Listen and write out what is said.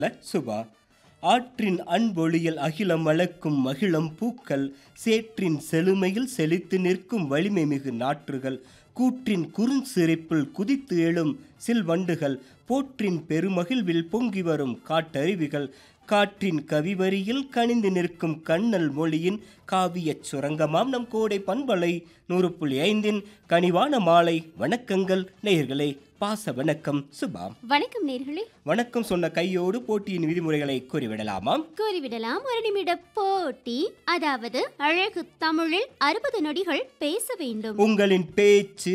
ல, சுபா ஆற்றின் அன்பொழியில் அகிலம் அளக்கும் மகிழம் பூக்கள் சேற்றின் செழுமையில் செழித்து நிற்கும் வலிமை மிகு நாற்றுகள் கூற்றின் குறுஞ்சிரிப்பில் குதித்து எழும் சில்வண்டுகள் போற்றின் பெருமகிழ்வில் பொங்கி வரும் காட்டருவிகள் காற்றின் கவிவரியில் கனிந்து நிற்கும் கண்ணல் மொழியின் காவியச் சுரங்கமாம் நம் கோடை பண்பலை நூறு புள்ளி ஐந்தின் கனிவான மாலை வணக்கங்கள் நேயர்களே பாச வணக்கம் சுபாம் வணக்கம் நேர்களே வணக்கம் சொன்ன கையோடு போட்டியின் விதிமுறைகளை கூறிவிடலாமாம் கூறிவிடலாம் ஒரு நிமிட போட்டி அதாவது அழகு தமிழில் அறுபது நொடிகள் பேச வேண்டும் உங்களின் பேச்சு